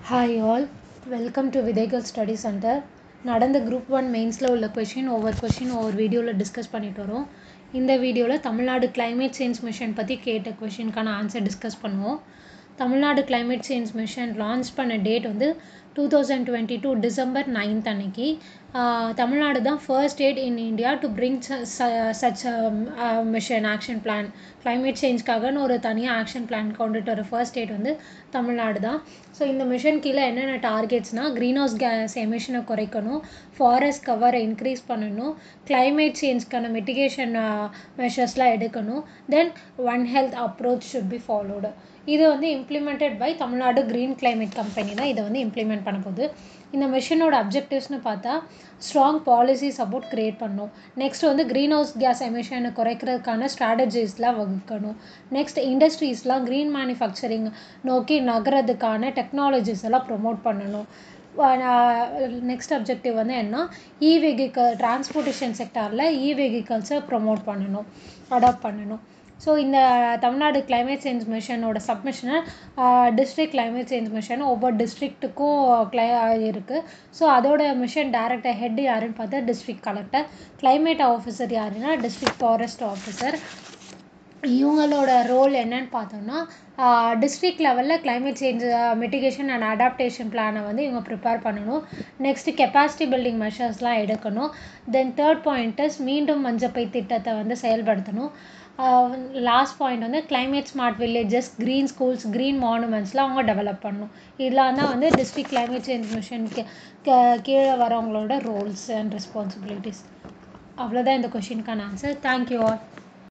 hi all welcome to Vidhaigal study centre நடந்த group one மெயின்ஸில் உள்ள கொஷின் ஒவ்வொரு கொஷின் ஒவ்வொரு வீடியோவில் டிஸ்கஸ் பண்ணிட்டு வரோம் இந்த வீடியோவில் தமிழ்நாடு climate சேஞ்ச் மிஷன் பற்றி கேட்ட கொஷினுக்கான ஆன்சர் டிஸ்கஸ் பண்ணுவோம் Tamil Nadu climate change mission launch பண்ண டேட் வந்து two thousand twenty two December ninth அன்னைக்கு ஆஹ் தமிழ்நாடு தான் first state in India to bring such mission action plan climate சேஞ்ச்க்காகன்னு ஒரு தனியாக ஆக்ஷன் பிளான் கொண்டுட்டு வர ஃபர்ஸ்ட் ஸ்டேட் வந்து தமிழ்நாடு தான் ஸோ இந்த மிஷன் கீழே என்னென்ன டார்கெட்ஸ்னால் க்ரீன் ஹவுஸ் கேஸ் எமிஷனை குறைக்கணும் ஃபாரஸ்ட் கவரை இன்க்ரீஸ் பண்ணணும் climate சேஞ்ச்க்கான மிட்டிகேஷன் மெஷர்ஸ்லாம் எடுக்கணும் then one health approach should be followed இது வந்து implemented by Tamil Nadu green climate company தான் இதை வந்து இம்ப்ளிமெண்ட் பண்ண போகுது இந்த மிஷனோட அப்ஜெக்டிவ்ஸ்னு பார்த்தா ஸ்ட்ராங் பாலிசி சப்போர்ட் க்ரியேட் பண்ணணும் நெக்ஸ்ட் வந்து க்ரீன் ஹவுஸ் கேஸ் எமிஷனை குறைக்கிறதுக்கான ஸ்ட்ராட்டஜிஸ்லாம் வகுக்கணும் நெக்ஸ்ட் இண்டஸ்ட்ரீஸ்லாம் க்ரீன் மேனுஃபேக்சரிங் நோக்கி நகரதுக்கான டெக்னாலஜிஸ் எல்லாம் ப்ரொமோட் பண்ணணும் நெக்ஸ்ட் அப்ஜெக்டிவ் வந்து என்ன இ வெஹிக்கல் டிரான்ஸ்போர்ட்டேஷன் செக்டாரில் இ வெஹிக்கல்ஸை ப்ரொமோட் பண்ணணும் அடாப்ட் பண்ணணும் ஸோ இந்த தமிழ்நாடு climate சேஞ்ச் மிஷனோட சப்மிஷனை டிஸ்ட்ரிக்ட் climate சேஞ்ச் மிஷன் ஒவ்வொரு டிஸ்ட்ரிக்ட்டுக்கும் க்ளை இருக்குது ஸோ அதோட மிஷன் டைரக்டர் ஹெட் யாருன்னு பார்த்தா டிஸ்ட்ரிக்ட் கலெக்டர் climate ஆஃபீஸர் யாருன்னா டிஸ்ட்ரிக்ட் ஃபாரஸ்ட் ஆஃபீஸர் இவங்களோட ரோல் என்னன்னு பார்த்தோம்னா டிஸ்ட்ரிக்ட் லெவலில் climate change mitigation and adaptation பிளானை வந்து இவங்க ப்ரிப்பேர் பண்ணணும் நெக்ஸ்ட் கெப்பாசிட்டி பில்டிங் மெஷர்ஸ்லாம் எடுக்கணும் தென் தேர்ட் பாயிண்ட்டஸ் மீண்டும் மஞ்சப்பை திட்டத்தை வந்து செயல்படுத்தணும் லாஸ்ட் பாயிண்ட் வந்து climate smart villages green schools green மானுமெண்ட்ஸ்லாம் அவங்க டெவலப் பண்ணணும் இதெல்லாம் தான் வந்து டிஸ்ட்ரிக்ட் climate சேஞ்ச் மிஷனுக்கு கீழே வரவங்களோட ரோல்ஸ் அண்ட் ரெஸ்பான்சிபிலிட்டிஸ் அவ்வளோதான் இந்த கொஷினுக்கான ஆன்சர் தேங்க்யூ ஆல்